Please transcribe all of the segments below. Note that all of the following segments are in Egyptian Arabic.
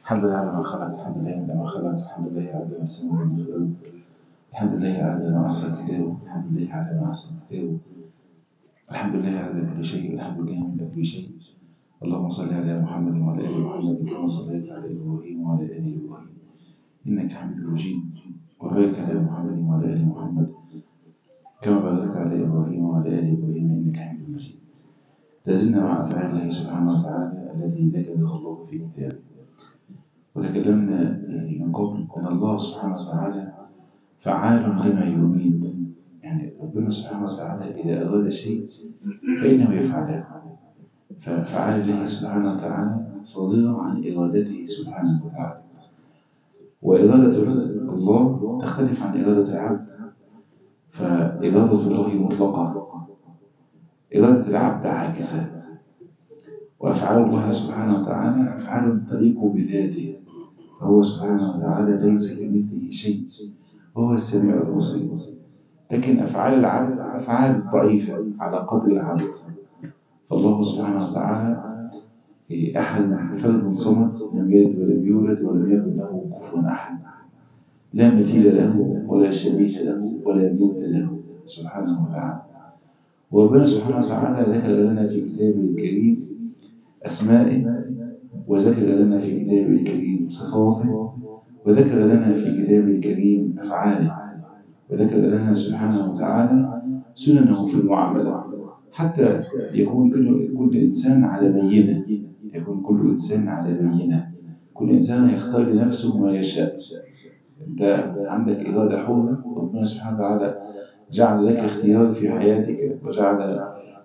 الحمد لله على ما خلق الحمد لله على ما خلق الحمد لله على ما سمع من خلق الحمد لله على ما أحسن كتابه الحمد لله على ما أحسن كتابه الحمد لله على كل شيء الحمد لله من كل شيء اللهم صل على محمد وعلى آل محمد كما صليت على إبراهيم وعلى آل إبراهيم إنك حميد مجيد وبارك على محمد وعلى آل محمد كما باركت على إبراهيم وعلى آل إبراهيم إنك حميد مجيد لازلنا مع أفعال الله سبحانه وتعالى الذي ذكره الله في كتابه وتكلمنا من قبل أن الله سبحانه وتعالى فعال لما يريد يعني ربنا سبحانه وتعالى إذا أراد شيء فإنه يفعله ففعال الله سبحانه وتعالى صادرة عن إرادته سبحانه وتعالى وإرادة الله تختلف عن إرادة العبد فإرادة الله مطلقة إرادة العبد عاكسة وأفعال الله سبحانه وتعالى أفعال تليق بذاته فهو سبحانه وتعالى ليس كمثله شيء وهو السميع البصير لكن أفعال العبد أفعال ضعيفة على قدر العبد فالله سبحانه وتعالى أحد فرد صمد لم يلد ولم يولد ولم يكن له كفوا أحد لا مثيل له ولا شبيه له ولا ند له سبحانه وتعالى وربنا سبحانه وتعالى ذكر لنا في كتابه الكريم أسمائه وذكر لنا في كتابه الكريم صفاته وذكر لنا في كتابه الكريم أفعاله وذكر لنا سبحانه وتعالى سننه في المعاملة حتى يكون كل, كل إنسان على بينة يكون كل إنسان على بينة كل إنسان يختار لنفسه ما يشاء أنت عندك إرادة حرة ربنا سبحانه وتعالى جعل لك اختيار في حياتك وجعل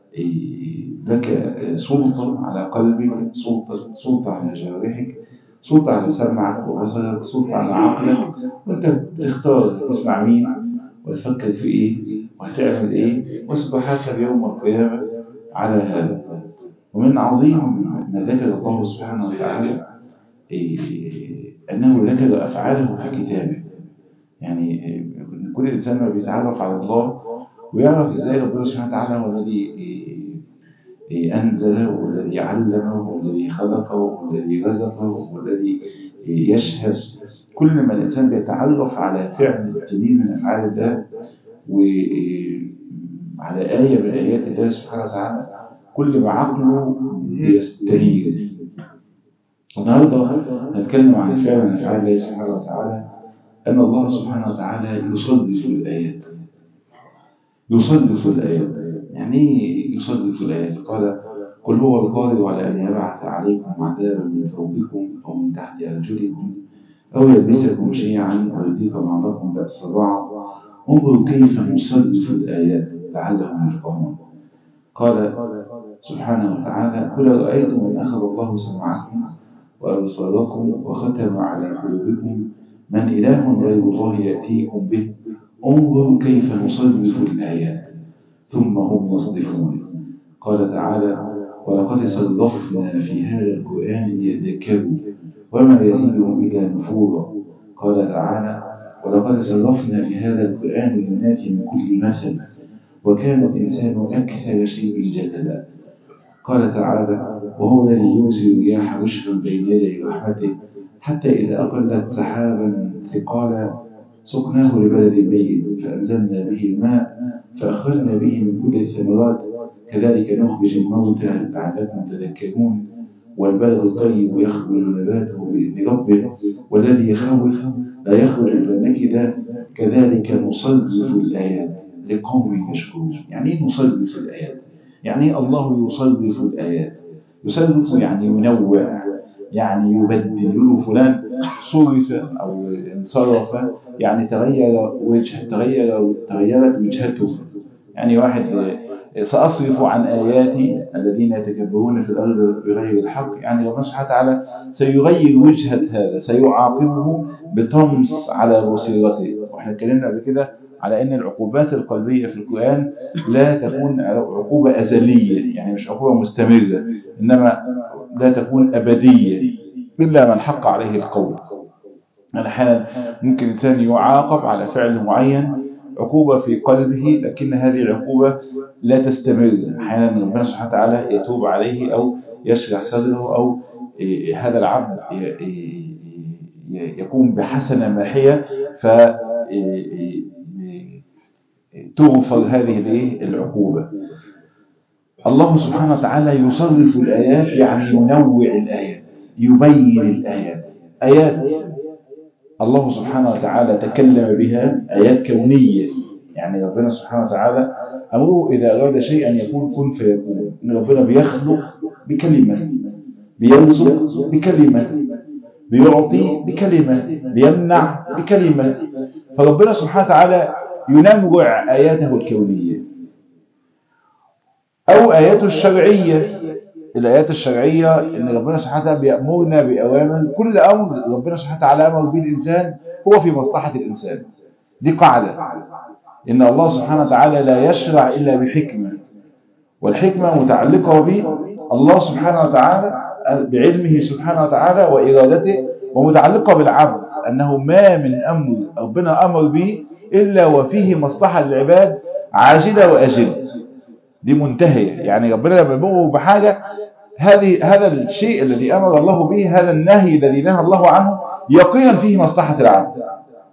لك سلطة على قلبك سلطة, سلطة على جوارحك سلطة على سمعك وبصرك سلطة على عقلك وانت بتختار تسمع مين وتفكر في ايه وهتعمل ايه وستحاسب يوم القيامة على هذا ومن عظيم ما ذكر الله سبحانه وتعالى إيه أنه ذكر أفعاله في كتابه يعني كل إنسان ما بيتعرف على الله ويعرف إزاي ربنا سبحانه وتعالى هو الذي أنزل والذي علم والذي خلق والذي رزق والذي يشهد كل ما الإنسان بيتعرف على فعل جديد من أفعال الله وعلى آية من آيات الله سبحانه وتعالى كل ما عقله يستنير النهارده هنتكلم عن فعل من أفعال الله سبحانه وتعالى أن الله سبحانه وتعالى يصدف الآيات يصدف الآيات يعني ايه يصدف الآيات قال قل هو القادر على أن يبعث عليكم عذابا من فوقكم أو من تحت أرجلكم أو يلبسكم شيعا ويذيق بعضكم بأس بعض انظروا كيف نصدف الآيات لعلهم يفقهون قال سبحانه وتعالى قل رأيتم من أخذ الله سمعكم وأبصاركم وختم على قلوبكم من إله غير الله يأتيكم به انظروا كيف نصدف الآيات ثم هم يصدفون قال تعالى ولقد صدفنا في هذا القرآن ليذكروا وما يزيدهم إلا نفورا قال تعالى ولقد صرفنا في هذا القرآن للناس من كل مثل وكان الإنسان أكثر شيء جدلا قال تعالى وهو الذي يرسل الرياح بشرا بين يدي رحمته حتى إذا أقلت سحابا ثقالا سقناه لبلد ميت فأنزلنا به الماء فأخرجنا به من كل الثمرات كذلك نخرج الموتى لعلكم تذكرون والبلد الطيب يخرج نباته بإذن ربه والذي يخوف لا يخرج إلا نكدا كذلك نصدف الآيات لقوم يشكرون يعني ايه نصدف الآيات يعني الله يصدف الآيات يصدف يعني ينوع يعني يبدل له فلان صرف أو انصرف يعني تغير وجه تغير تغيرت وجهته يعني واحد سأصرف عن آياتي الذين يتكبرون في الأرض بغير الحق يعني ربنا سبحانه وتعالى سيغير وجهة هذا سيعاقبه بطمس على بصيرته واحنا اتكلمنا قبل كده على ان العقوبات القلبية في القرآن لا تكون عقوبة أزلية يعني مش عقوبة مستمرة إنما لا تكون أبدية إلا من حق عليه القول يعني أحيانا ممكن إنسان يعاقب على فعل معين عقوبة في قلبه لكن هذه العقوبة لا تستمر أحيانا ربنا سبحانه وتعالى يتوب عليه أو يشرح صدره أو هذا العبد يكون بحسنة ماحية ف تغفر هذه العقوبة الله سبحانه وتعالى يصرف الآيات يعني ينوع الآيات يبين الآيات آيات الله سبحانه وتعالى تكلم بها آيات كونية يعني ربنا سبحانه وتعالى أمره إذا أراد شيئا يكون كن فيكون إن ربنا بيخلق بكلمة بيرزق بكلمة بيعطي بكلمة بيمنع بكلمة فربنا سبحانه وتعالى ينوع آياته الكونية أو آياته الشرعية الآيات الشرعية إن ربنا سبحانه وتعالى بيأمرنا بأوامر كل أمر ربنا سبحانه وتعالى أمر به الإنسان هو في مصلحة الإنسان دي قاعدة إن الله سبحانه وتعالى لا يشرع إلا بحكمة والحكمة متعلقة به الله سبحانه وتعالى بعلمه سبحانه وتعالى وإرادته ومتعلقة بالعبد أنه ما من أمر ربنا أمر به إلا وفيه مصلحة للعباد عاجلة وأجلة دي منتهية يعني ربنا لما يمر بحاجة هذه هذا الشيء الذي أمر الله به هذا النهي الذي نهى الله عنه يقينا فيه مصلحة العبد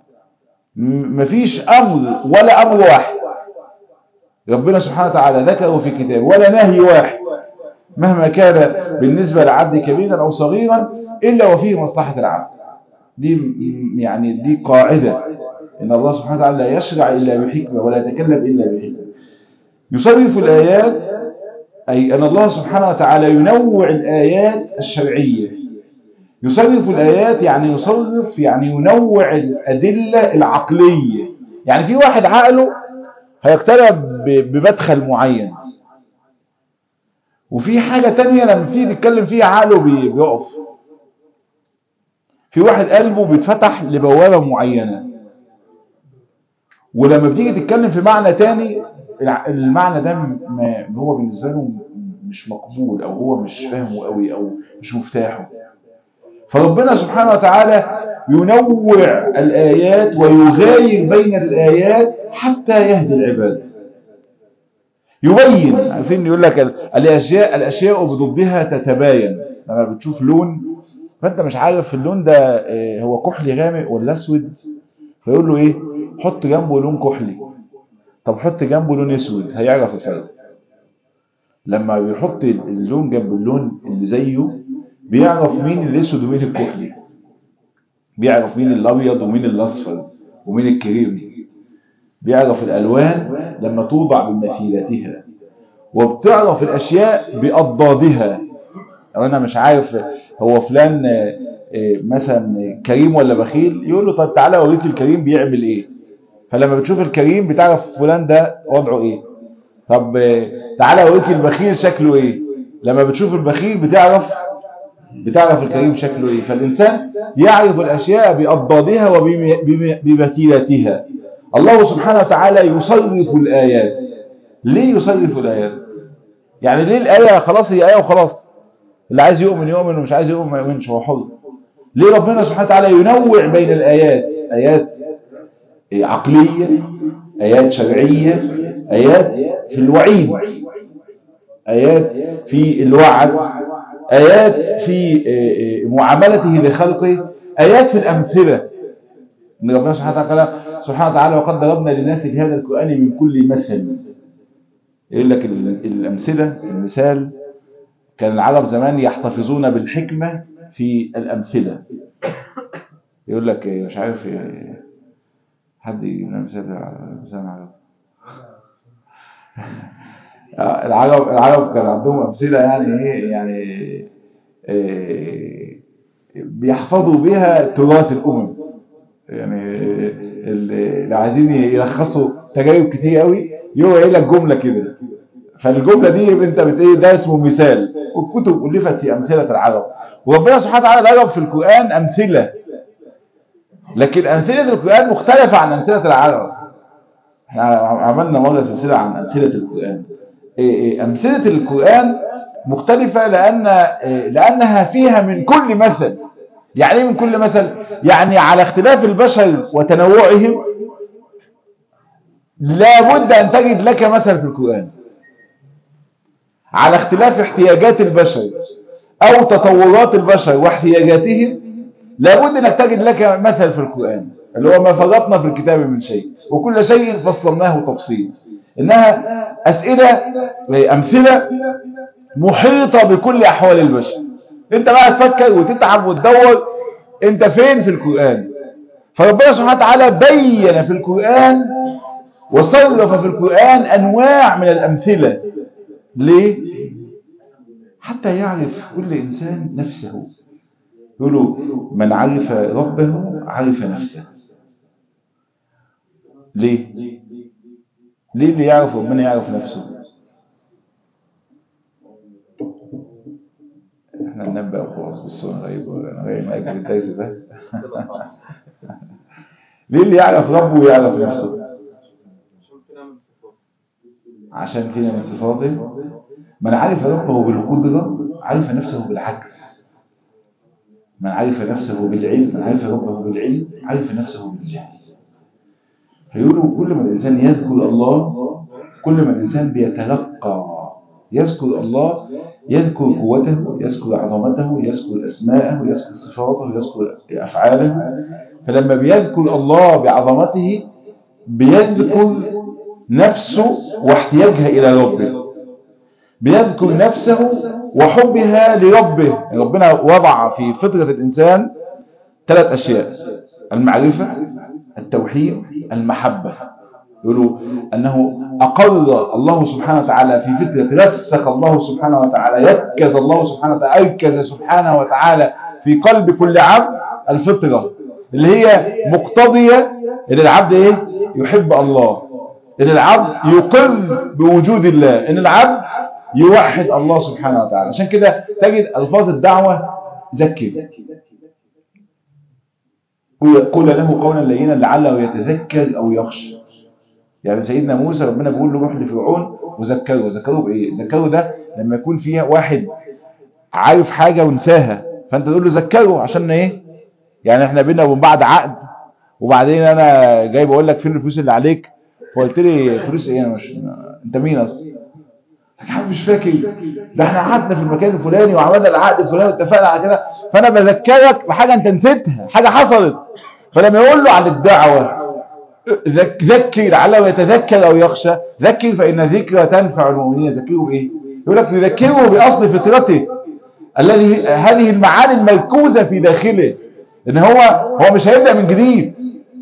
مفيش أمر ولا أمر واحد ربنا سبحانه وتعالى ذكره في كتاب ولا نهي واحد مهما كان بالنسبة لعبد كبيرا أو صغيرا إلا وفيه مصلحة العبد دي يعني دي قاعدة إن الله سبحانه وتعالى لا يشرع إلا بحكمة ولا يتكلم إلا بحكمة يصرف الآيات أي أن الله سبحانه وتعالى ينوع الآيات الشرعية يصرف الآيات يعني يصرف يعني ينوع الأدلة العقلية يعني في واحد عقله هيقترب بمدخل معين وفي حاجة تانية لما تيجي تتكلم فيها عقله بيقف في واحد قلبه بيتفتح لبوابة معينة ولما بتيجي تتكلم في معنى تاني المعنى ده ما هو بالنسبة له مش مقبول او هو مش فاهمه قوي او مش مفتاحه فربنا سبحانه وتعالى ينوع الآيات ويغاير بين الآيات حتى يهدي العباد يبين عارفين يقول لك الأشياء الأشياء بضدها تتباين لما بتشوف لون فأنت مش عارف اللون ده هو كحلي غامق ولا أسود فيقول له إيه حط جنبه لون كحلي طب حط جنبه لون أسود هيعرف الفرق لما بيحط اللون جنب اللون اللي زيه بيعرف مين الأسود ومين الكحلي بيعرف مين الأبيض ومين الأصفر ومين الكريمي بيعرف الألوان لما توضع بمثيلتها وبتعرف الأشياء بأضدادها لو أنا مش عارف هو فلان مثلا كريم ولا بخيل يقول له طب تعالى أوريك الكريم بيعمل إيه فلما بتشوف الكريم بتعرف فلان ده وضعه إيه طب تعالى أوريك البخيل شكله إيه لما بتشوف البخيل بتعرف بتعرف الكريم شكله إيه فالإنسان يعرف الأشياء بأضدادها وبمثيلتها الله سبحانه وتعالى يصرف الآيات ليه يصرف الآيات يعني ليه الآية خلاص هي آية وخلاص اللي عايز يؤمن يؤمن ومش عايز يؤمن ما يؤمنش هو حر ليه ربنا سبحانه وتعالى ينوع بين الآيات آيات عقلية آيات شرعية آيات في الوعيد آيات في الوعد آيات في معاملته لخلقه آيات في الأمثلة ان ربنا سبحانه وتعالى سبحانه وتعالى وقد ضربنا للناس في هذا القرآن من كل مثل يقول لك الأمثلة المثال كان العرب زمان يحتفظون بالحكمة في الأمثلة يقول لك مش عارف حد يقول مثال مثال عرب العرب العرب كان عندهم أمثلة يعني ايه يعني إيه بيحفظوا بها تراث الأمم يعني اللي عايزين يلخصوا تجارب كتير قوي يقول قايل لك جمله كده فالجمله دي انت بت ايه ده اسمه مثال والكتب الفت في امثله العرب وربنا سبحانه وتعالى ضرب في القران امثله لكن امثله القران مختلفه عن امثله العرب احنا عملنا مره سلسله عن امثله القران امثله القران مختلفه لان لانها فيها من كل مثل يعني ايه من كل مثل يعني على اختلاف البشر وتنوعهم لابد ان تجد لك مثل في القرآن على اختلاف احتياجات البشر او تطورات البشر واحتياجاتهم لابد انك تجد لك مثل في القرآن اللي هو ما فرطنا في الكتاب من شيء وكل شيء فصلناه تفصيل انها اسئلة امثلة محيطة بكل احوال البشر انت بقى تفكر وتتعب وتدور انت فين في القرآن فربنا سبحانه وتعالى بين في القرآن وصرف في القرآن انواع من الامثلة ليه حتى يعرف كل انسان نفسه يقولوا من عرف ربه عرف نفسه ليه ليه اللي يعرف ربنا يعرف نفسه احنا ننبأ وخلاص بالسنة غيب انا غير ما اجل الدرس ده ليه اللي يعرف ربه يعرف نفسه عشان فينا من صفاته من عرف ربه بالقدرة عرف نفسه بالعكس من عرف نفسه بالعلم من عرف ربه بالعلم عرف نفسه بالجهل فيقولوا كل ما الإنسان يذكر الله كل ما الإنسان بيتلقى يذكر الله يذكر قوته يذكر عظمته يذكر أسماءه يذكر صفاته يذكر أفعاله فلما بيذكر الله بعظمته بيذكر نفسه واحتياجها إلى ربه بيذكر نفسه وحبها لربه ربنا وضع في فطرة الإنسان ثلاث أشياء المعرفة التوحيد المحبة يقولوا أنه أقر الله سبحانه وتعالى في فطرة رسخ الله سبحانه وتعالى يكز الله سبحانه وتعالى أركز سبحانه وتعالى في قلب كل عبد الفطرة اللي هي مقتضية إن العبد إيه يحب الله إن العبد يقر بوجود الله إن العبد يوحد الله سبحانه وتعالى عشان كده تجد ألفاظ الدعوة ذكر قول له قولا لينا لعله يتذكر أو يخشى يعني سيدنا موسى ربنا بيقول له روح لفرعون وذكره ذكره بإيه ذكره ده لما يكون فيها واحد عارف حاجة ونساها فأنت تقول له ذكره عشان إيه يعني احنا بينا وبين بعض عقد وبعدين أنا جاي بقول لك فين الفلوس اللي عليك فقلت لي فلوس ايه انا مش انت مين اصلا حد مش فاكر ده احنا قعدنا في المكان الفلاني وعملنا العقد الفلاني واتفقنا على كده فانا بذكرك بحاجه انت نسيتها حاجه حصلت فلما يقول له على الدعوه ذكر لعله يتذكر او يخشى ذكر فان ذكرى تنفع المؤمنين ذكره بايه يقول لك يذكره باصل فطرته الذي هذه المعاني المركوزه في داخله ان هو هو مش هيبدا من جديد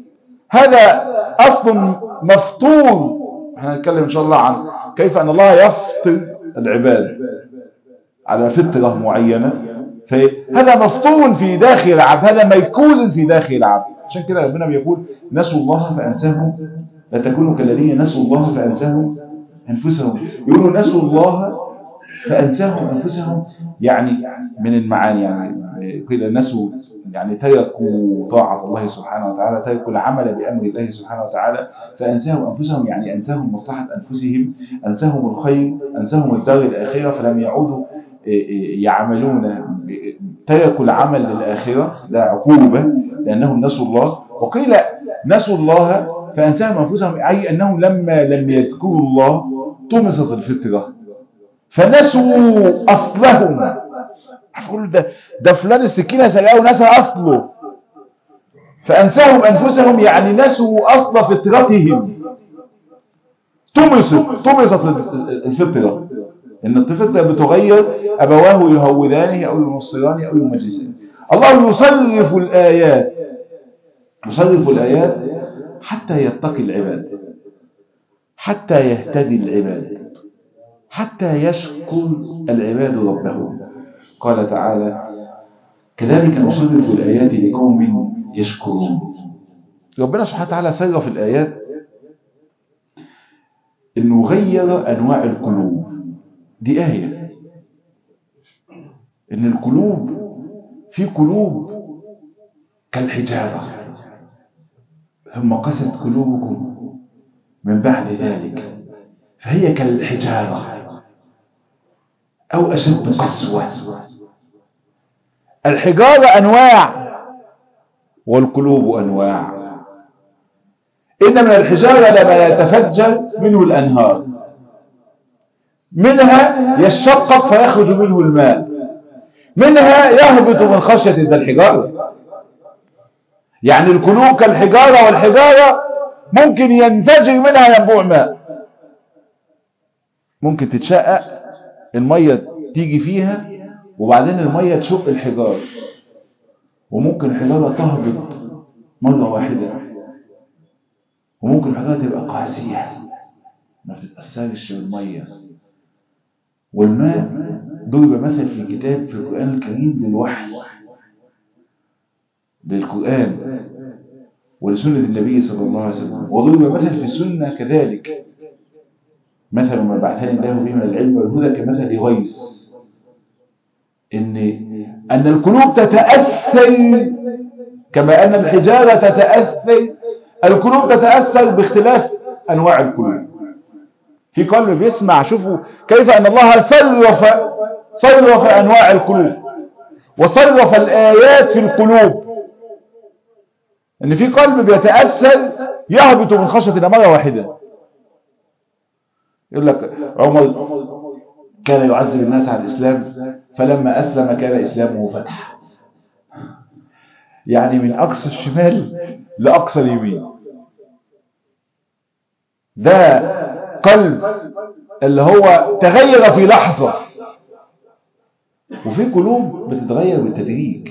هذا اصل مفطور احنا هنتكلم ان شاء الله عن كيف ان الله يفطر العباد على فطرة معينة فهذا مفطور في داخل العبد هذا ميكوز في داخل العبد عشان كده ربنا بيقول نسوا الله فأنساهم لا تكونوا كالذين نسوا الله فأنساهم أنفسهم يقولوا نسوا الله فأنساهم أنفسهم يعني من المعاني يعني كده نسوا يعني تركوا طاعة الله سبحانه وتعالى تركوا العمل بأمر الله سبحانه وتعالى فأنساهم أنفسهم يعني أنساهم مصلحة أنفسهم أنساهم الخير أنساهم الدار الآخرة فلم يعودوا يعملون تركوا العمل للآخرة ده عقوبة لأنهم نسوا الله وقيل نسوا الله فأنساهم أنفسهم أي أنهم لما لم يذكروا الله طمست الفطرة فنسوا أصلهم أقول ده, ده فلان السكينة سرقه ونسى أصله فأنساهم أنفسهم يعني نسوا أصل فطرتهم طمست طمست الفطرة إن الفطرة بتغير أبواه يهودانه أو ينصرانه أو يمجسانه الله يصرف الآيات يصرف الآيات حتى يتقي العباد حتى يهتدي العباد حتى يشكر العباد ربهم قال تعالى كذلك نصرف الآيات لقوم يشكرون ربنا سبحانه وتعالى صرف الآيات انه غير انواع القلوب دي آية ان القلوب في قلوب كالحجارة ثم قست قلوبكم من بعد ذلك فهي كالحجارة أو أشد قسوة الحجارة أنواع والقلوب أنواع إن من الحجارة لما يتفجر منه الأنهار منها يشقق فيخرج منه الماء منها يهبط من خشية ذا الحجارة يعني القلوب كالحجارة والحجارة ممكن ينفجر منها ينبوع ماء ممكن تتشقق المية تيجي فيها وبعدين المية تشق الحجارة وممكن الحجارة تهبط مرة واحدة وممكن الحجارة تبقى قاسية ما بتتأثرش بالمية والماء ضرب مثل في كتاب في القرآن الكريم للوحي للقرآن ولسنة النبي صلى الله عليه وسلم وضرب مثل في السنة كذلك مثل ما بعثني الله به من العلم والهدى كمثل غيث إن أن القلوب تتأثر كما أن الحجارة تتأثر القلوب تتأثر باختلاف أنواع القلوب في قلب بيسمع شوفوا كيف أن الله صرف صرف أنواع القلوب وصرف الآيات في القلوب ان في قلب بيتأثر يهبط من خشية مرة واحدة يقول لك عمر كان يعذب الناس على الإسلام فلما أسلم كان إسلامه فتح يعني من أقصى الشمال لأقصى اليمين ده قلب اللي هو تغير في لحظة وفي قلوب بتتغير بالتدريج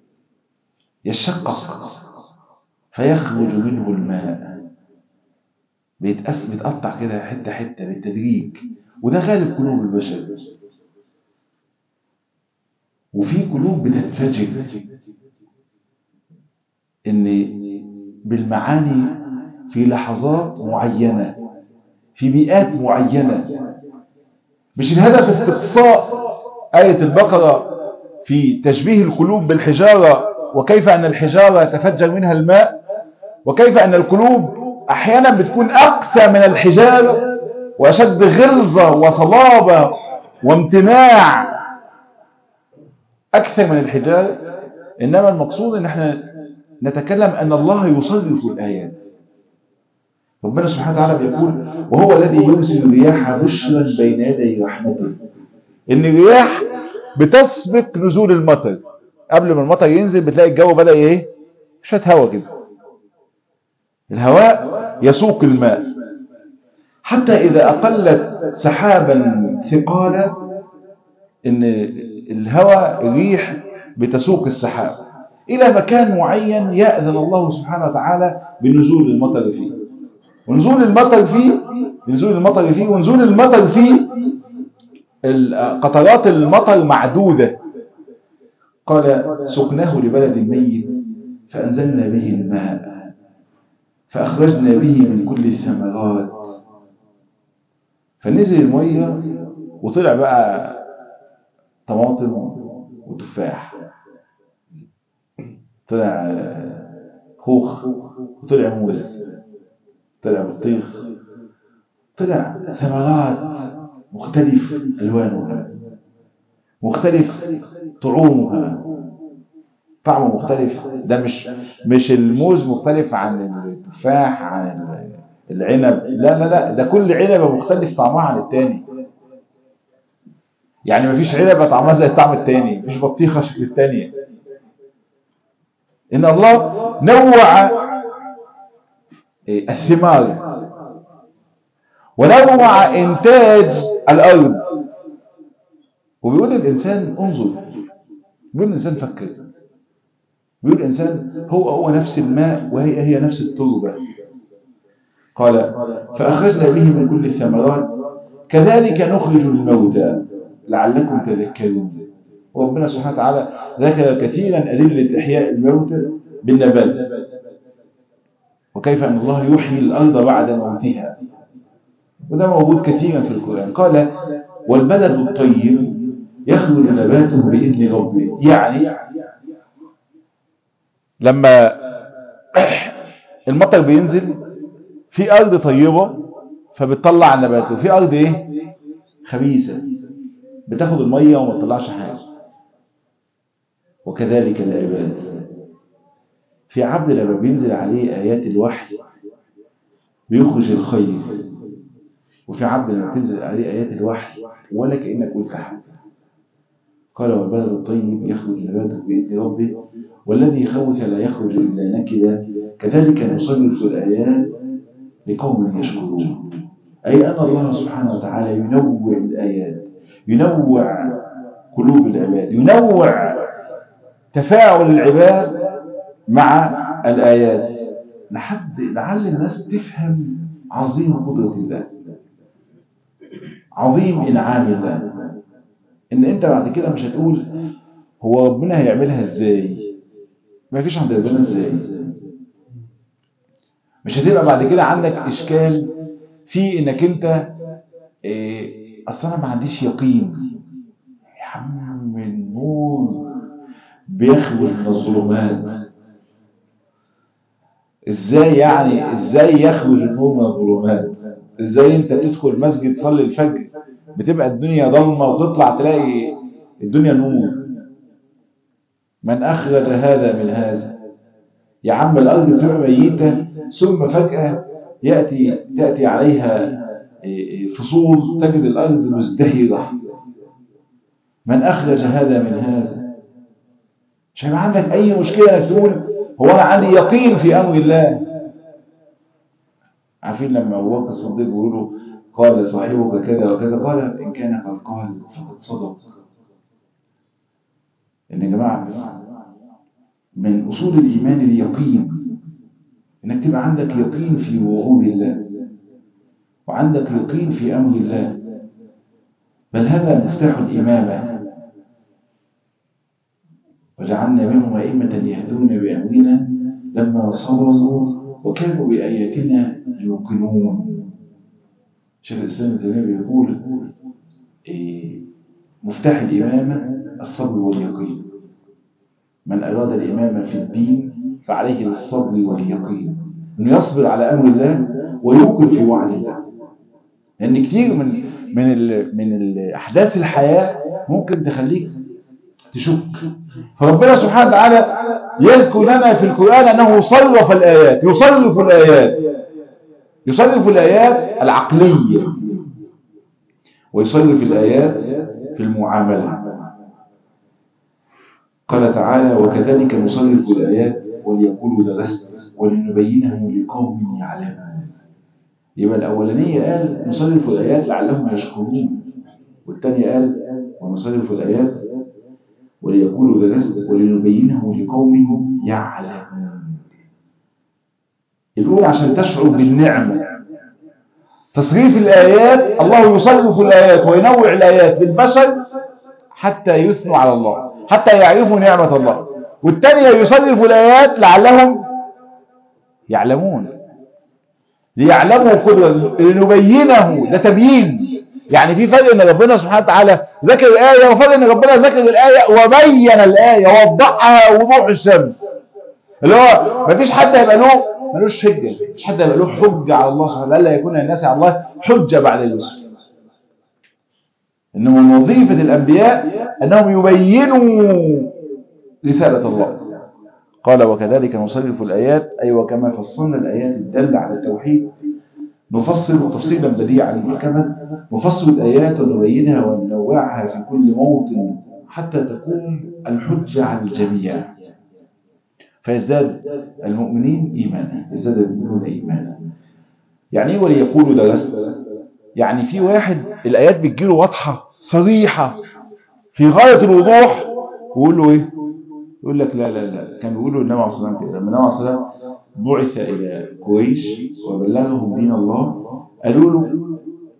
يشقق فيخرج منه الماء بيتأس بيتقطع كده حتة حتة بالتدريج وده غالب قلوب البشر وفي قلوب بتنفجر ان بالمعاني في لحظات معينة في بيئات معينة مش الهدف استقصاء آية البقرة في تشبيه القلوب بالحجارة وكيف أن الحجارة يتفجر منها الماء وكيف أن القلوب أحيانا بتكون أقسى من الحجارة وأشد غلظة وصلابة وامتناع أكثر من الحجارة إنما المقصود أن احنا نتكلم أن الله يصرف الآيات ربنا سبحانه وتعالى بيقول وهو الذي يرسل الرياح بشرا بين يدي رحمته إن الرياح بتسبق نزول المطر قبل ما المطر ينزل بتلاقي الجو بدأ ايه شويه هواء كده الهواء يسوق الماء حتى إذا أقلت سحابا ثقالا إن الهواء الريح بتسوق السحاب إلى مكان معين يأذن الله سبحانه وتعالى بنزول المطر فيه ونزول المطر فيه نزول المطر فيه ونزول المطر فيه قطرات المطر معدودة قال سقناه لبلد ميت فأنزلنا به الماء فأخرجنا به من كل الثمرات فنزل المية وطلع بقى طماطم وتفاح طلع خوخ وطلع موز طلع بطيخ طلع ثمرات مختلف ألوانها مختلف طعومها طعمه مختلف ده مش مش الموز مختلف عن التفاح عن العنب لا لا لا ده كل عنبة مختلف طعمها عن التاني يعني مفيش عنبة طعمها زي الطعم التاني مفيش بطيخة شكل التانية إن الله نوع الثمار ونوع إنتاج الأرض وبيقول الإنسان انظر بيقول الإنسان فكر بيقول الإنسان هو هو نفس الماء وهي هي نفس التربة قال فأخرجنا به من كل الثمرات كذلك نخرج الموتى لعلكم تذكرون وربنا سبحانه وتعالى ذكر كثيرا أدلة إحياء الموتى بالنبات وكيف أن الله يحيي الأرض بعد موتها وده موجود كثيرا في القرآن قال والبلد الطيب يخرج نباته بإذن ربه يعني لما المطر بينزل في أرض طيبة فبتطلع نباته في أرض إيه خبيثة بتاخد المية وما تطلعش حاجة وكذلك العباد في عبد لما بينزل عليه آيات الوحي بيخرج الخير وفي عبد لما تنزل عليه آيات الوحي ولا كأنك قلت حاجة قال والبلد الطيب يخرج نباته بإذن ربه والذي خوف لا يخرج إلا نكدا كذلك نصرف الآيات لقوم يشكرون أي أن الله سبحانه وتعالى ينوع الآيات ينوع قلوب العباد ينوع تفاعل العباد مع الآيات لحد لعل الناس تفهم عظيم قدرة الله عظيم إنعام الله إن أنت بعد كده مش هتقول هو ربنا هيعملها إزاي ما فيش عند ربنا إزاي مش هتبقى بعد كده عندك إشكال في إنك أنت إيه أصلا أنا ما عنديش يقين يا عم النور بيخرج من الظلمات ازاي يعني ازاي يخرج النور من الظلمات ازاي انت بتدخل مسجد تصلي الفجر بتبقى الدنيا ضلمه وتطلع تلاقي الدنيا نور من اخرج هذا من هذا يا عم الارض بتبقى ميته ثم فجاه ياتي تاتي عليها فصول تجد الارض مزدهره من اخرج هذا من هذا مش هيبقى عندك اي مشكله انك تقول هو انا عندي يقين في امر الله عارفين لما ابو بكر الصديق بيقولوا قال صاحبك كذا وكذا قال ان كان قد قال فقد صدق ان يا جماعه من اصول الايمان اليقين انك تبقى عندك يقين في وعود الله وعندك يقين في امر الله بل هذا مفتاح الامامه وجعلنا منهم أئمة يهدون بأمرنا لما صبروا وكانوا بآياتنا يوقنون شيخ الإسلام التيمية بيقول إيه مفتاح الإمامة الصبر واليقين من أراد الإمامة في الدين فعليه بالصبر واليقين أنه يصبر على أمر الله ويوقن في وعد الله لأن كتير من من ال من الأحداث الحياة ممكن تخليك تشك فربنا سبحانه وتعالى يذكر لنا في القرآن أنه صرف الآيات يصرف الآيات يصرف الآيات العقلية ويصرف الآيات في المعاملة قال تعالى وكذلك نصرف الآيات وليقولوا درست ولنبينه لقوم يعلمون يبقى الأولانية قال نصرف الآيات لعلهم يشكرون والثانية قال ونصرف الآيات وليقولوا درست ولنبينه لقوم يعلمون الأولى عشان تشعر بالنعمة تصريف الآيات الله يصرف الآيات وينوع الآيات للبشر حتى يثنوا على الله حتى يعرفوا نعمة الله والثانية يصرف الآيات لعلهم يعلمون ليعلموا قدرة لنبينه ده تبيين يعني في فرق ان ربنا سبحانه وتعالى ذكر الآية وفرق ان ربنا ذكر الآية وبين الآية ووضحها وضوح الشمس اللي هو مفيش حد هيبقى له ملوش حجة مفيش حد هيبقى له حجة على الله سبحانه وتعالى لا يكون الناس على الله حجة بعد الرسل إنه من وظيفة الأنبياء أنهم يبينوا رسالة الله قال وكذلك نصرف الآيات أي وكما فصلنا الآيات الدالة على التوحيد نفصل تفصيلا بديعا محكما نفصل الآيات ونبينها وننوعها في كل موطن حتى تكون الحجة على الجميع فيزداد المؤمنين إيمانا يزداد المؤمنون إيمانا يعني ايه وليقولوا درست يعني في واحد الآيات بتجيله واضحة صريحة في غاية الوضوح ويقول له ايه يقول لك لا لا لا كان بيقولوا النبي عليه الصلاة والسلام كده لما النبي عليه الصلاة والسلام بعث إلى قريش وبلغهم دين الله قالوا له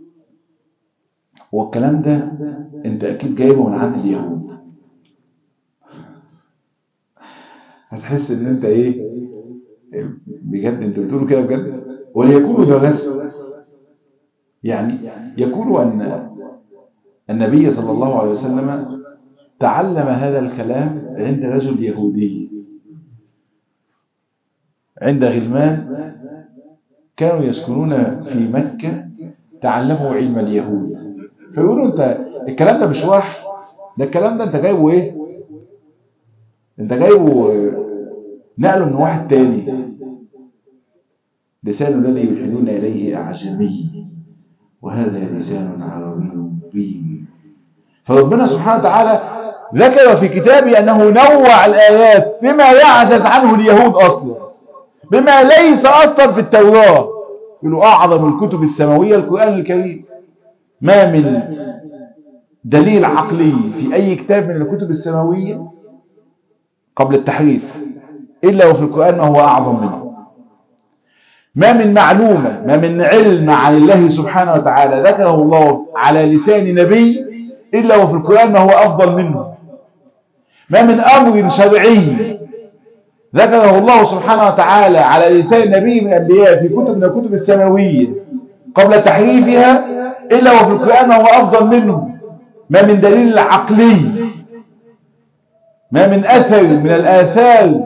هو الكلام ده انت اكيد جايبه من عند اليهود هتحس ان انت ايه بجد انت بتقولوا كده بجد وليكونوا درس يعني يقول ان النبي صلى الله عليه وسلم تعلم هذا الكلام عند رجل يهودي عند غلمان كانوا يسكنون في مكة تعلموا علم اليهود فيقولوا انت الكلام ده مش وحي ده الكلام ده انت جايبه ايه انت جايبه نقله من واحد تاني لسان الذي يلحدون إليه أعجمي وهذا لسان عربي مبين فربنا سبحانه وتعالى ذكر في كتابه أنه نوع الآيات بما يعجز عنه اليهود أصلا بما ليس أصلا في التوراة يقولوا أعظم الكتب السماوية القرآن الكريم ما من دليل عقلي في أي كتاب من الكتب السماوية قبل التحريف إلا وفي القرآن ما هو أعظم منه ما من معلومة ما من علم عن الله سبحانه وتعالى ذكره الله على لسان نبي إلا وفي القرآن ما هو أفضل منه ما من أمر شرعي ذكره الله سبحانه وتعالى على لسان نبي من الأنبياء في كتب من الكتب السماوية قبل تحريفها إلا وفي القرآن ما هو أفضل منه ما من دليل عقلي ما من أثر من الآثار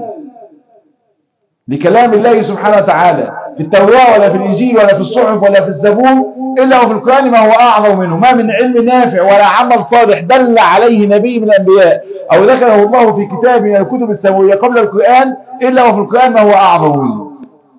لكلام الله سبحانه وتعالى في التوراة ولا في الإنجيل ولا في الصحف ولا في الزبور إلا وفي القرآن ما هو أعظم منه ما من علم نافع ولا عمل صالح دل عليه نبي من الأنبياء أو ذكره الله في كتاب من الكتب السماوية قبل القرآن إلا وفي القرآن ما هو أعظم منه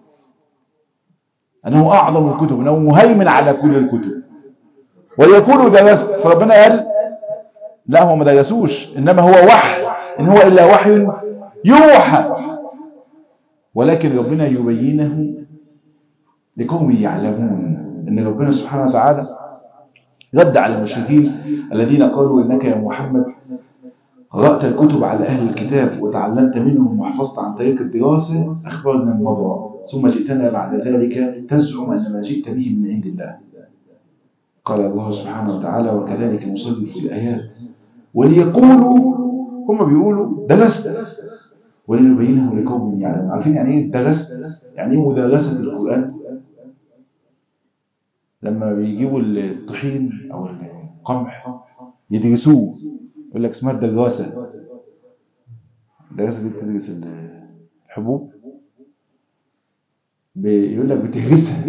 أنه أعظم الكتب أنه مهيمن على كل الكتب وليكونوا درست فربنا قال لا هو ما درسوش إنما هو وحي إن هو إلا وحي يوحى ولكن ربنا يبينه لقوم يعلمون ان ربنا سبحانه وتعالى رد على المشركين الذين قالوا انك يا محمد قرأت الكتب على أهل الكتاب وتعلمت منهم وحفظت عن طريق الدراسة أخبرنا المضى ثم جئتنا بعد ذلك تزعم أن ما جئت به من عند الله قال الله سبحانه وتعالى وكذلك نصرف الآيات وليقولوا هم بيقولوا درست ولنبينه لقوم يعلمون عارفين يعني ايه درست يعني ايه مدرسة القرآن لما بيجيبوا الطحين او القمح يدرسوه يقول لك اسمها الدراسة الدراسة دي بتدرس الحبوب بيقول لك بتهرسها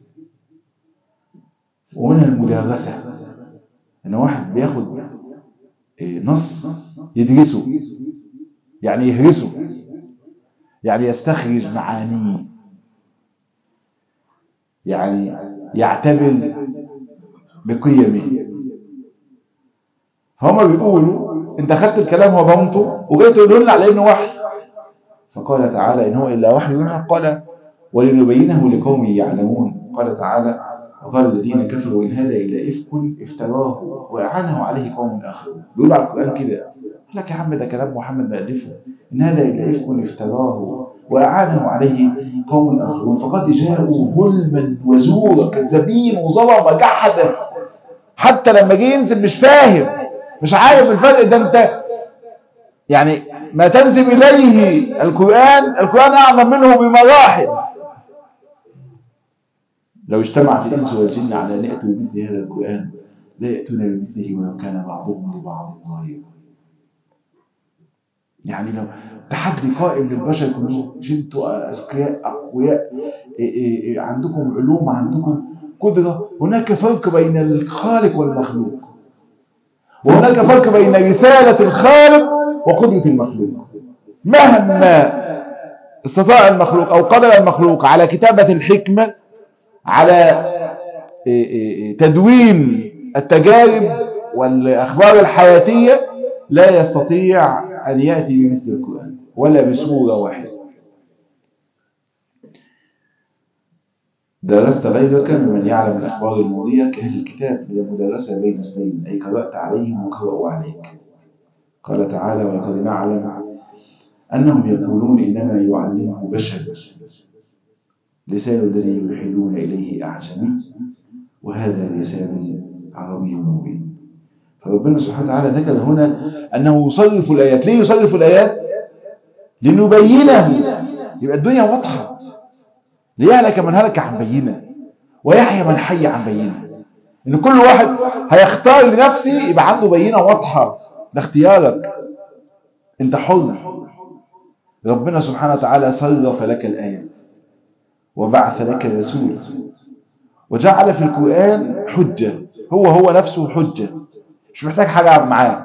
ومنها المدرسة ان واحد بياخد نص يدرسه يعني يهرسه يعني يستخرج معانيه يعني يعتبر بقيمه هما بيقولوا انت خدت الكلام وضمته وجيت تقول لنا على انه وحي فقال تعالى ان هو الا وحي يوحى قال ولنبينه لقوم يعلمون قال تعالى وقال الذين كفروا ان هذا الا افك افتراه واعانه عليه قوم اخرون بيقولوا على القران كده قال لك يا عم ده كلام محمد مألفه إن هذا إلا إفك افتراه وأعانه عليه قوم آخرون فقد جاءوا ظلما وزورا كذابين وظلم جحدا حتى لما جه ينزل مش فاهم مش عارف الفرق ده انت يعني ما تنزل إليه القرآن القرآن أعظم منه بمراحل لو اجتمعت الإنس والجن على أن يأتوا بمثل هذا القرآن لا يأتون بمثله ولو كان بعضهم لبعض ظاهرا يعني لو تحدي قائم للبشر كلهم مش انتوا اذكياء اقوياء إيه إيه إيه عندكم علوم عندكم قدره هناك فرق بين الخالق والمخلوق وهناك فرق بين رساله الخالق وقدره المخلوق مهما استطاع المخلوق او قدر المخلوق على كتابه الحكمه على تدوين التجارب والاخبار الحياتيه لا يستطيع أن يأتي بمثل القرآن ولا بصورة واحدة درست غيرك ممن يعلم الأخبار الماضية كأهل الكتاب هي مدرسة بين اثنين أي قرأت عليهم وقرأوا عليك قال تعالى ولقد نعلم أنهم يقولون إنما يعلمه بشر لسان الذي يلحدون إليه أعجمي وهذا لسان عربي مبين فربنا سبحانه وتعالى ذكر هنا أنه يصرف الآيات ليه يصرف الآيات لنبينه يبقى الدنيا واضحة ليهلك من هلك عن بينه ويحيى من حي عن بينه إن كل واحد هيختار لنفسه يبقى عنده بينة واضحة ده اختيارك انت حر ربنا سبحانه وتعالى صرف لك الآيات وبعث لك رسول وجعل في القرآن حجة هو هو نفسه حجة مش محتاج حاجة معاه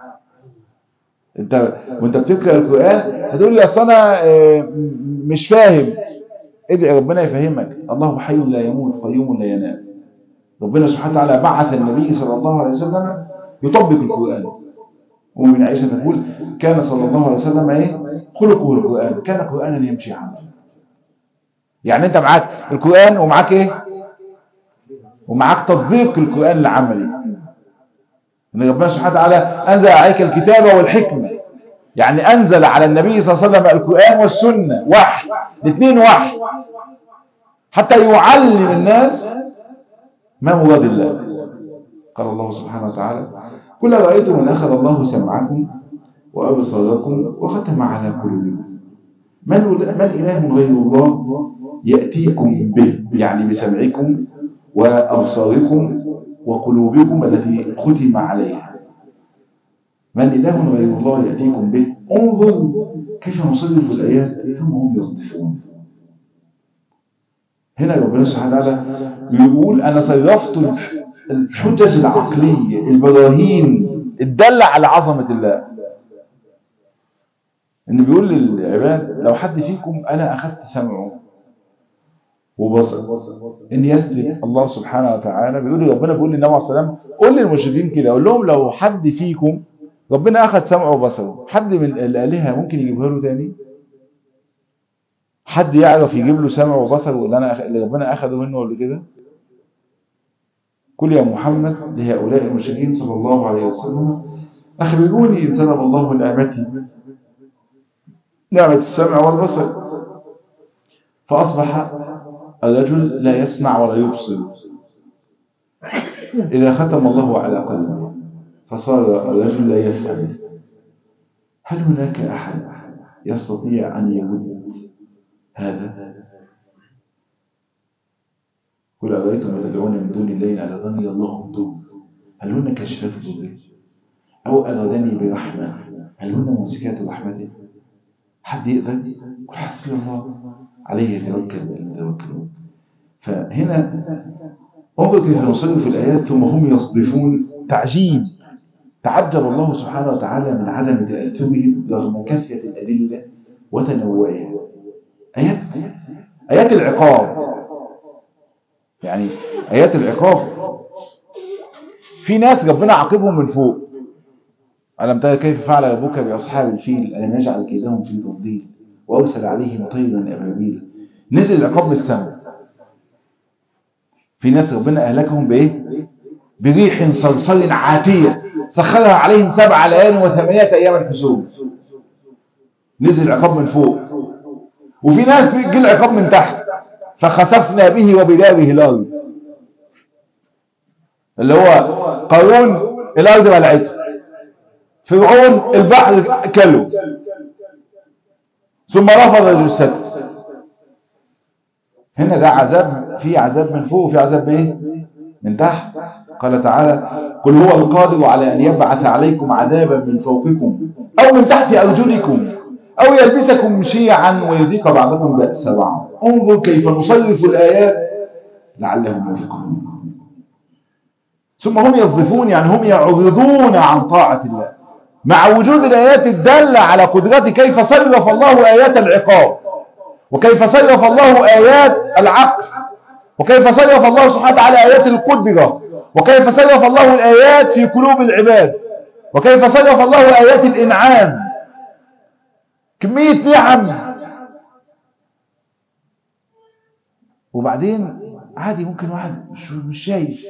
انت وانت بتقرا القرآن هتقول لي اصل انا مش فاهم ادعي ربنا يفهمك الله حي لا يموت قيوم لا ينام ربنا سبحانه وتعالى بعث النبي صلى الله عليه وسلم يطبق القرآن ومن عائشة تقول كان صلى الله عليه وسلم ايه خلقه القرآن كان قرآنا يمشي عنه يعني انت معاك القرآن ومعاك ايه ومعاك تطبيق القرآن العملي ان ربنا سبحانه وتعالى انزل عليك الكتاب والحكمة يعني انزل على النبي صلى الله عليه وسلم القرآن والسنة وحي الاثنين وحي حتى يعلم الناس ما مراد الله قال الله سبحانه وتعالى قل رأيتم من أخذ الله سمعكم وأبصاركم وختم على قلوبكم من من إله غير الله يأتيكم به يعني بسمعكم وأبصاركم وقلوبكم التي ختم عليها من إله غير الله يأتيكم به انظر كيف نصرف الآيات ثم هم يصدفون هنا ربنا سبحانه وتعالى بيقول أنا صرفت الحجج العقلية البراهين الدالة على عظمة الله إن بيقول للعباد لو حد فيكم أنا أخذت سمعه وبصر إن يثبت الله سبحانه وتعالى بيقول ربنا بيقول للنبي عليه السلام قول للمشركين كده قول لهم لو حد فيكم ربنا أخذ سمعه وبصره حد من الآلهة ممكن يجيبها له تاني حد يعرف يجيب له سمع وبصر واللي انا اللي ربنا اخذه منه قبل كده قل يا محمد لهؤلاء المشركين صلى الله عليه وسلم اخبروني ان سلب الله نعمتي نعمة السمع والبصر فاصبح الرجل لا يسمع ولا يبصر اذا ختم الله على قلبه فصار الرجل لا يفهم هل هناك احد يستطيع ان يود هذا قل أرأيتم ما تدعون من دون الله على ظني الله ضر هل هن كاشفات ضره أو أرادني برحمة هل هن ممسكات رحمته حد يقدر قل حسبي الله عليه يتوكل المتوكلون فهنا انظر كيف نصرف الآيات ثم هم يصدفون تعجيب تعجب الله سبحانه وتعالى من عدم تأثرهم رغم كثرة الأدلة وتنوعها آيات آيات العقاب يعني آيات العقاب في ناس ربنا عاقبهم من فوق ألم ترى كيف فعل ربك بأصحاب الفيل ألم يجعل كيدهم في تضليل وأرسل عليهم طيرا أبابيل نزل العقاب من السماء في ناس ربنا أهلكهم بإيه؟ بريح صرصر عاتية سخرها عليهم سبع ليال وثمانية أيام الحسوب نزل العقاب من فوق وفي ناس جه العقاب من تحت فخسفنا به وبداره الارض اللي هو قارون الارض بلعته فرعون البحر كله ثم رفض جثته هنا ده عذاب في عذاب من فوق وفي عذاب ايه من تحت قال تعالى قل هو القادر على ان يبعث عليكم عذابا من فوقكم او من تحت ارجلكم أو يلبسكم شيعا ويذيق بعضكم بأس بعض انظر كيف نصرف الآيات لعلهم يفقهون ثم هم يصدفون يعني هم يعرضون عن طاعة الله مع وجود الآيات الدالة على قدرته كيف صرف الله آيات العقاب وكيف صرف الله آيات العقل وكيف صرف الله سبحانه وتعالى آيات القدرة وكيف صرف الله الآيات في قلوب العباد وكيف صرف الله آيات الإنعام كمية نعم وبعدين عادي ممكن واحد مش, مش شايف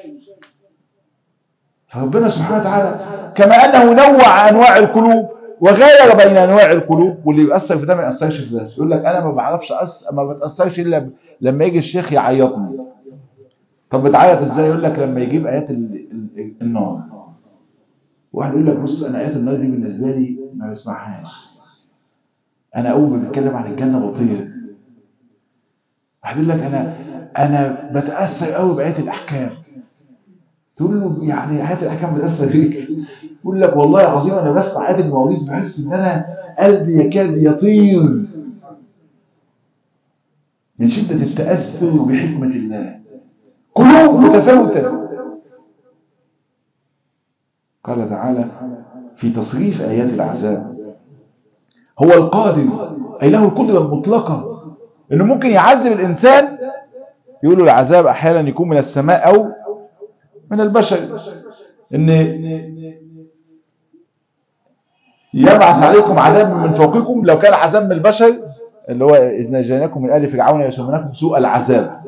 فربنا سبحانه وتعالى كما أنه نوع أنواع القلوب وغير بين أنواع القلوب واللي يؤثر في ده ما يأثرش في ده يقول لك أنا ما بعرفش أس... ما بتأثرش إلا لما يجي الشيخ يعيطني طب بتعيط إزاي يقول لك لما يجيب آيات ال... ال... النار واحد يقول لك بص أنا آيات النار دي بالنسبة لي ما بسمعهاش انا اول ما بتكلم عن الجنه بطير واحد يقول لك انا انا بتاثر قوي بايات الاحكام تقول له يعني ايات الاحكام بتاثر فيك يقول لك والله العظيم انا بسمع ايات المواريث بحس ان انا قلبي يكاد يطير من شده التاثر بحكمه الله قلوب متفاوته قال تعالى في تصريف ايات العذاب هو القادر أي له القدرة المطلقة إنه ممكن يعذب الإنسان يقولوا العذاب أحيانا يكون من السماء أو من البشر إن يبعث عليكم عذاب من فوقكم لو كان عذاب من البشر اللي هو إذ نجيناكم من آل فرعون يسومونكم سوء العذاب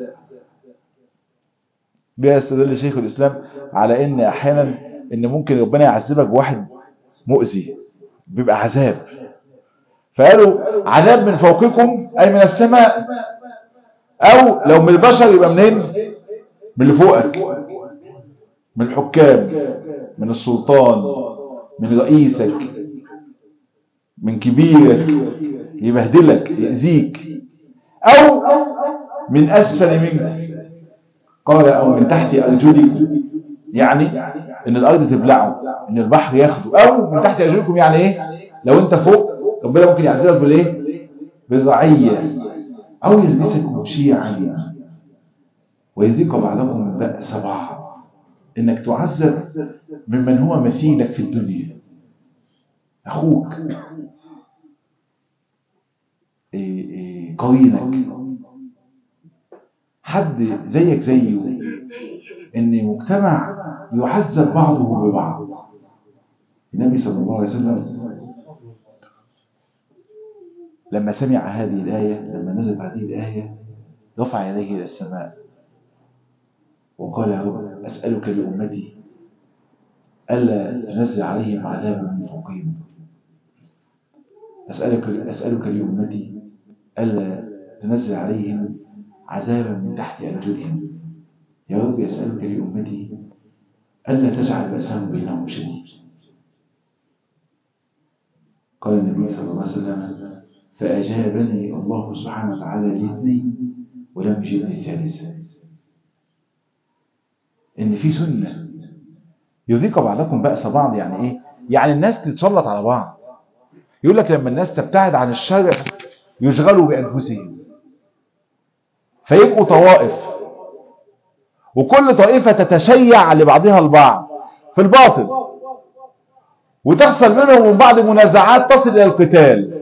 بيستدل شيخ الإسلام على إن أحيانا إن ممكن ربنا يعذبك بواحد مؤذي بيبقى عذاب فقالوا عذاب من فوقكم أي من السماء أو لو من البشر يبقى منين من اللي فوقك من الحكام من السلطان من رئيسك من كبيرك يبهدلك يأذيك أو من أسفل منك قال أو من تحت أرجلكم يعني إن الأرض تبلعه إن البحر ياخده أو من تحت أرجلكم يعني إيه لو أنت فوق ربنا ممكن يعذبك بالإيه بالرعية أو يلبسكم شيعا ويذيق بعضكم بأس بعض إنك تعذب ممن هو مثيلك في الدنيا أخوك إيه إيه قرينك حد زيك زيه ان مجتمع يعذب بعضه ببعض النبي صلى الله عليه وسلم لما سمع هذه الآية لما نزلت هذه الآية رفع يديه إلى السماء وقال يا رب أسألك لأمتي ألا تنزل عليهم عذابا من فوقهم أسألك, أسألك لأمتي ألا تنزل عليهم عذابا من تحت أرجلهم يا رب أسألك لأمتي ألا تجعل بأسهم بينهم شديد قال النبي صلى الله عليه وسلم فأجابني الله سبحانه وتعالى الاثنين ولم يجبني الثالثة إن في سنة يذيق بعضكم بأس بعض يعني إيه؟ يعني الناس تتسلط على بعض يقول لك لما الناس تبتعد عن الشرع يشغلوا بأنفسهم فيبقوا طوائف وكل طائفة تتشيع لبعضها البعض في الباطل وتحصل منهم من بعض منازعات تصل إلى القتال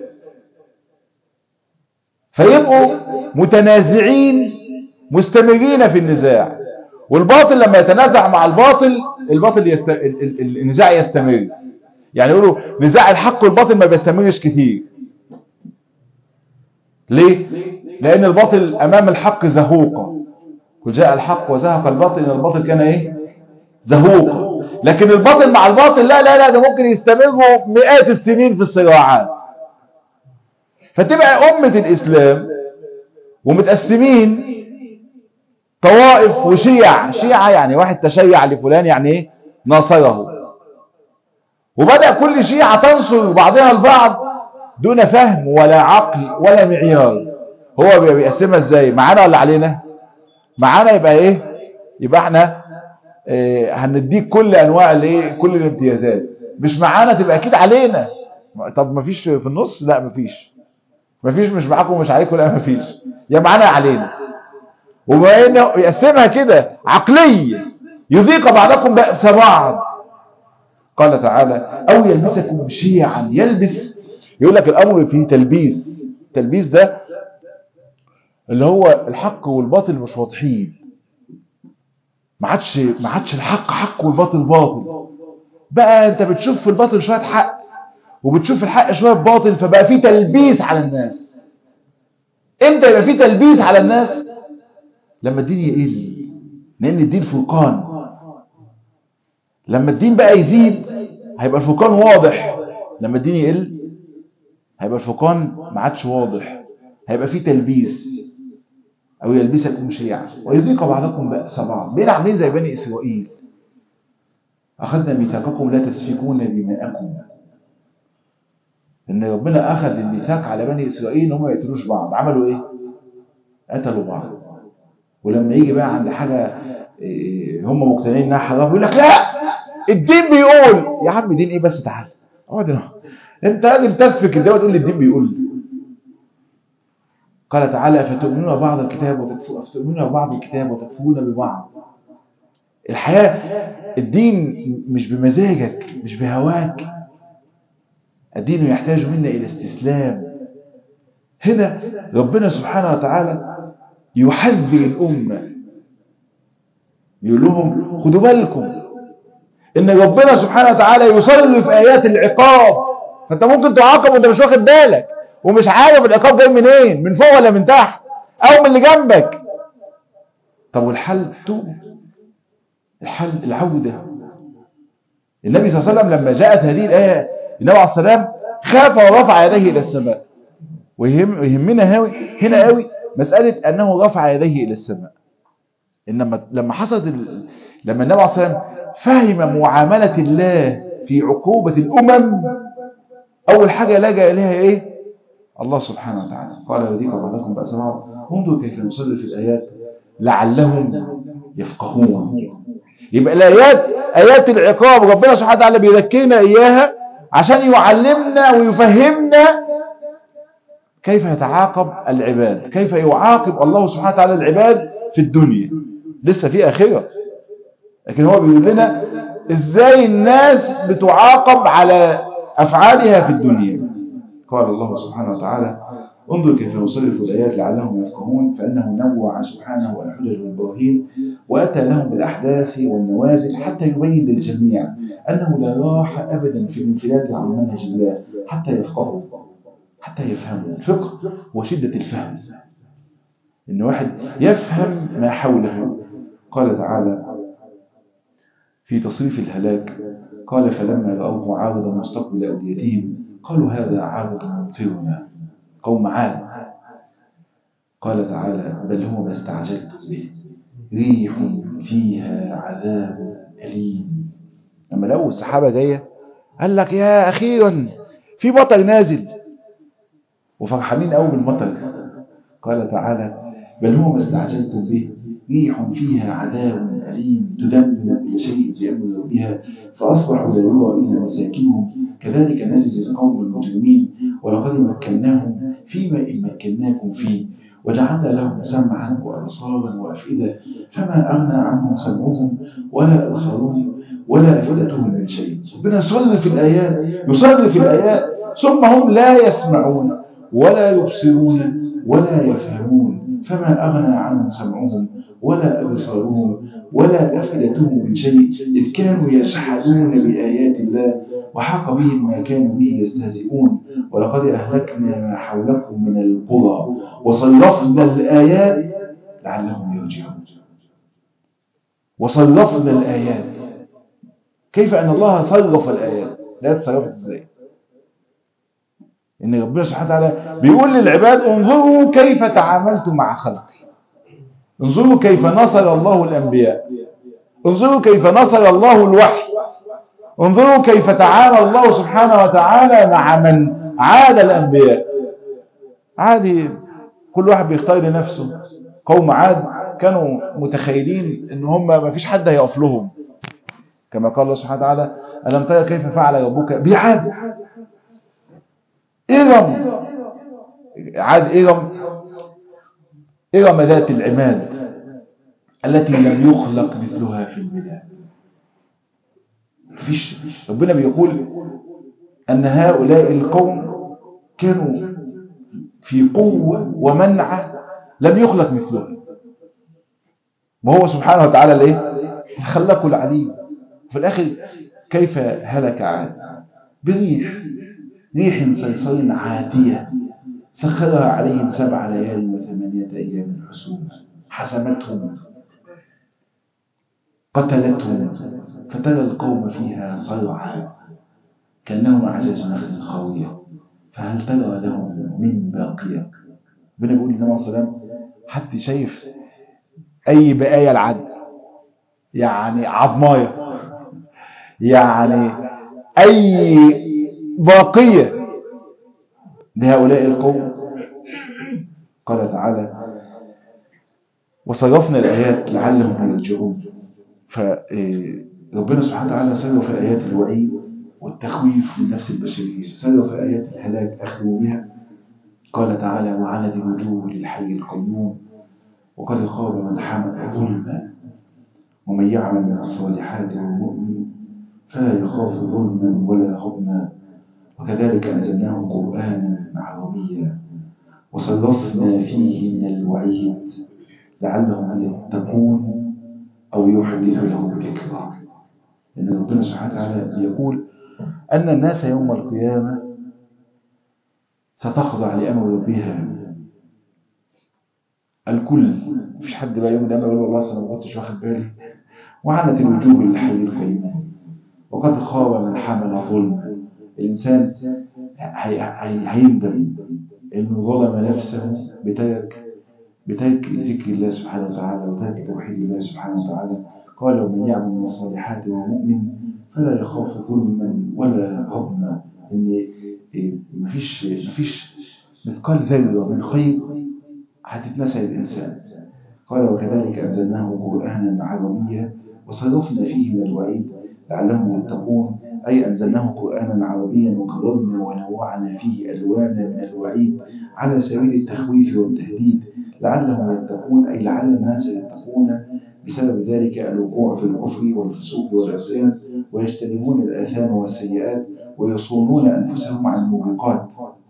فيبقوا متنازعين مستمرين في النزاع والباطل لما يتنازع مع الباطل الباطل يست... النزاع يستمر يعني يقولوا نزاع الحق والباطل ما بيستمرش كتير ليه لان الباطل امام الحق زهوقا وجاء الحق وزهق الباطل ان الباطل كان ايه زهوقا لكن الباطل مع الباطل لا لا لا ده ممكن يستمروا مئات السنين في الصراعات فتبقى أمة الإسلام ومتقسمين طوائف وشيع شيعة يعني واحد تشيع لفلان يعني ايه ناصره وبدأ كل شيعة تنصر بعضها البعض دون فهم ولا عقل ولا معيار هو بيقسمها ازاي معانا ولا علينا معانا يبقى ايه يبقى احنا إيه هنديك كل انواع الايه كل الامتيازات مش معانا تبقى اكيد علينا طب مفيش في النص لا مفيش مفيش مش معاكم ومش عليكم لا مفيش يا معانا علينا وبما انه يقسمها كده عقلية يذيق بعضكم بأس بعض قال تعالى او يلبسكم شيعا يلبس يقول لك الامر فيه تلبيس التلبيس ده اللي هو الحق والباطل مش واضحين ما عادش ما عادش الحق حق والباطل باطل بقى انت بتشوف في الباطل شويه حق وبتشوف الحق شويه باطل فبقى في تلبيس على الناس امتى يبقى في تلبيس على الناس لما الدين يقل لان الدين فرقان لما الدين بقى يزيد هيبقى الفرقان واضح لما الدين يقل هيبقى الفرقان ما عادش واضح هيبقى في تلبيس او يلبسكم شيعا ويذيق بعضكم بأس بعض بين عاملين زي بني اسرائيل اخذنا ميثاقكم لا تسفكون دماءكم ان ربنا اخذ الميثاق على بني اسرائيل ان هم ما يقتلوش بعض عملوا ايه قتلوا بعض ولما يجي بقى عند حاجه هم مقتنعين انها حرام يقول لك لا الدين بيقول يا عم دين ايه بس تعال اقعد هنا انت راجل تسفك الدواء تقول لي الدين بيقول قال تعالى فتؤمنون بعض الكتاب وتكفرون بعض الكتاب وتكفرون ببعض الحياة الدين مش بمزاجك مش بهواك الدين يحتاج منا إلى استسلام هنا ربنا سبحانه وتعالى يحذر الأمة يقول لهم خدوا بالكم إن ربنا سبحانه وتعالى يصرف آيات العقاب فانت ممكن تعاقب وانت مش واخد بالك ومش عارف العقاب جاي منين من فوق ولا من تحت او من اللي جنبك طب والحل توب الحل العودة النبي صلى الله عليه وسلم لما جاءت هذه الآية النبي عليه السلام خاف ورفع يديه إلى السماء ويهم يهمنا هاوي هنا قوي مسألة أنه رفع يديه إلى السماء إنما لما حصلت ال... لما النبي عليه السلام فهم معاملة الله في عقوبة الأمم أول حاجة لجأ إليها إيه الله سبحانه وتعالى قال يذيق بعضكم بأس بعض انظر كيف نصرف الآيات لعلهم يفقهون يبقى الآيات آيات العقاب ربنا سبحانه وتعالى بيذكرنا إياها عشان يعلمنا ويفهمنا كيف يتعاقب العباد كيف يعاقب الله سبحانه وتعالى العباد في الدنيا لسه في آخرة لكن هو بيقول لنا ازاي الناس بتعاقب على أفعالها في الدنيا قال الله سبحانه وتعالى انظر كيف نصرف الآيات لعلهم يفقهون فإنه نوع سبحانه الحجج والبراهين وأتى لهم بالأحداث والنوازل حتى يبين للجميع أنه لا راحة أبدا في الانفلات عن منهج الله حتى يفقهوا حتى يفهموا الفقه وشدة الفهم إن واحد يفهم ما حوله قال تعالى في تصريف الهلاك قال فلما رأوه عارضا مستقبل أوديتهم قالوا هذا عارض ممطرنا قوم عاد قال تعالى بل هو ما استعجلت به ريح فيها عذاب أليم لما لقوا السحابة جاية قال لك يا أخيرا في مطر نازل وفرحانين قوي بالمطر قال تعالى بل هو ما استعجلتم به ريح فيها عذاب أليم تدمر كل شيء بأمر ربها فأصبحوا لا يرى إلا مساكنهم كذلك نجزي القوم المجرمين ولقد مكناهم فيما إن مكناكم فيه وجعلنا لهم سمعا وأبصارا وأفئدة فما أغنى عنهم سمعهم ولا أبصارهم ولا أفئدتهم من شيء ربنا يصرف الآيات يصرف الآيات ثم هم لا يسمعون ولا يبصرون ولا يفهمون فما أغنى عنهم سمعهم ولا أبصارهم ولا أفئدتهم من شيء إذ كانوا يجحدون بآيات الله وحاق بهم ما كانوا به يستهزئون ولقد أهلكنا ما حولكم من القرى وصرفنا الآيات لعلهم يرجعون وصرفنا الآيات كيف أن الله صرف الآيات لا تصرفت إزاي إن ربنا سبحانه وتعالى بيقول للعباد انظروا كيف تعاملتم مع خلقي انظروا كيف نصر الله الأنبياء انظروا كيف نصر الله الوحي انظروا كيف تعامل الله سبحانه وتعالى مع من عاد الأنبياء عادي كل واحد بيختار لنفسه قوم عاد كانوا متخيلين ان هم ما فيش حد هيقف لهم كما قال الله سبحانه وتعالى ألم ترى كيف فعل ربك بعاد إرم عاد إرم إرم ذات العماد التي لم يخلق مثلها في البلاد فيش ربنا بيقول أن هؤلاء القوم كانوا في قوة ومنعة لم يخلق مثلهم وهو سبحانه وتعالى الايه خلقه العليم في الآخر كيف هلك عاد بريح ريح صيصر عاتية سخرها عليهم سبع ليال وثمانية أيام حسوما حسمتهم قتلتهم فترى القوم فيها صرعى كأنهم أعجاز نخل خاوية فهل ترى لهم من باقية ربنا بيقول للنبي صلى الله عليه وسلم حد شايف أي بقايا العدل يعني عظماية يعني أي باقية لهؤلاء القوم قال تعالى وصرفنا الآيات لعلهم يرجعون فربنا سبحانه وتعالى صرف آيات الوعيد والتخويف للنفس البشرية صرف آيات الهلاك أخذوا بها قال تعالى وعنت الوجوه للحي القيوم وقد خاب من حمل ظلما ومن يعمل من الصالحات والمؤمن فلا يخاف ظلما ولا هضما وكذلك أنزلناه قرآنا عربيا وصرفنا فيه من الوعيد لعلهم يتقون أو يحدث لهم ذكرا لأن ربنا سبحانه وتعالى يقول أن الناس يوم القيامة ستخضع لأمر ربها الكل مفيش حد بقى يوم الأمر يقول والله أنا ما كنتش واخد بالي وعنت الوجوه للحي القيوم وقد خاب من حمل ظلم الإنسان هيندم إنه ظلم نفسه بترك بترك ذكر الله سبحانه وتعالى وترك توحيد الله سبحانه وتعالى قال ومن يعمل من الصالحات وهو مؤمن فلا يخاف ظلما ولا هضما ان مفيش مفيش مثقال ذره من خير هتتنسى الانسان قال وكذلك انزلناه قرانا عربيا وصرفنا فيه من الوعيد لعلهم يتقون أي أنزلناه قرآنا عربيا وكررنا ونوعنا فيه ألوانا من الوعيد على سبيل التخويف والتهديد لعلهم يتقون أي لعل الناس يتقون بسبب ذلك الوقوع في الكفر والفسوق والعصيان ويجتنبون الآثام والسيئات ويصونون أنفسهم عن الموبقات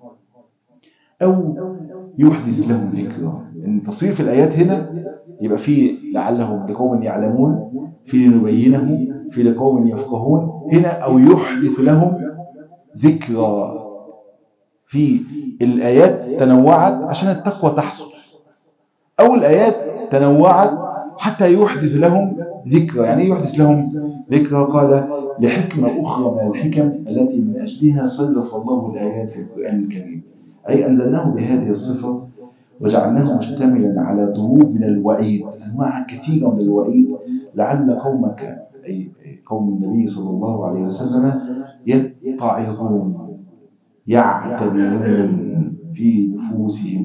أو يحدث لهم ذكرى إن تصريف الآيات هنا يبقى في لعلهم لقوم يعلمون في لنبينه في لقوم يفقهون هنا أو يحدث لهم ذكرى في الآيات تنوعت عشان التقوى تحصل أو الآيات تنوعت حتى يحدث لهم ذكرى يعني يحدث لهم ذكرى قال لحكمة أخرى من الحكم التي من أجلها صرف الله الآيات في القرآن الكريم أي أنزلناه بهذه الصفة وجعلناه مشتملا على ضروب من الوعيد أنواع كثيرة من الوعيد لعل قومك أي قوم النبي صلى الله عليه وسلم يتعظون يعتبرون في نفوسهم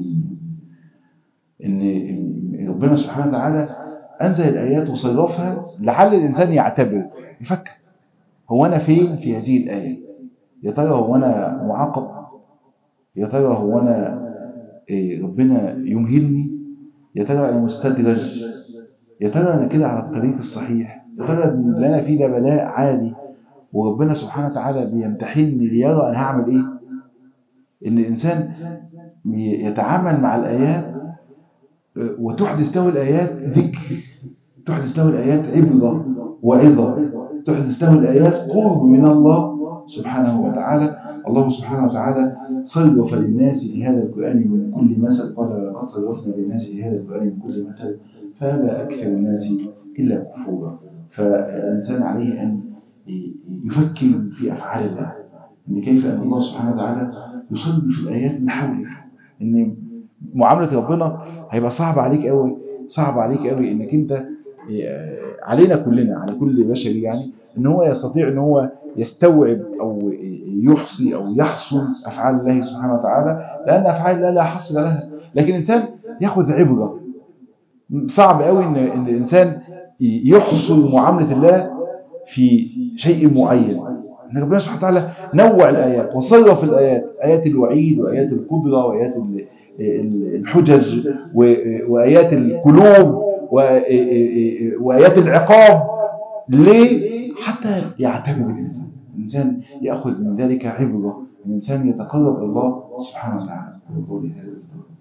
إن ربنا سبحانه وتعالى أنزل الآيات وصرفها لعل الإنسان يعتبر يفكر هو أنا فين في هذه الآية يا ترى هو أنا معاقب يا ترى هو أنا إيه ربنا يمهلني يا ترى أنا مستدرج يا ترى أنا كده على الطريق الصحيح يا ترى اللي أنا فيه ده بلاء عادي وربنا سبحانه وتعالى بيمتحني ليرى أنا هعمل إيه إن الإنسان يتعامل مع الآيات وتحدث له الآيات ذكر تحدث له الآيات عبرة وعظة تحدث له الآيات قرب من الله سبحانه وتعالى الله سبحانه وتعالى صرف للناس في هذا القرآن من كل مثل قال لقد صرفنا للناس في هذا القرآن من كل مثل فأبى أكثر الناس إلا كفورا فالإنسان عليه أن يفكر في أفعال الله إن كيف أن الله سبحانه وتعالى يصرف الآيات من حوله إن معاملة ربنا هيبقى صعب عليك قوي صعب عليك قوي إنك أنت علينا كلنا على كل بشر يعني إن هو يستطيع إن هو يستوعب أو يحصي أو يحصل أفعال الله سبحانه وتعالى لأن أفعال الله لا حصر لها لكن الإنسان يأخذ عبرة صعب قوي إن, إن الإنسان يحصل معاملة الله في شيء معين إن ربنا سبحانه وتعالى نوع الآيات وصرف الآيات آيات الوعيد وآيات القدرة وآيات الحجج وآيات القلوب وآيات العقاب ليه حتى يعتبر الإنسان الإنسان يأخذ من ذلك عبرة الإنسان يتقرب إلى الله سبحانه وتعالى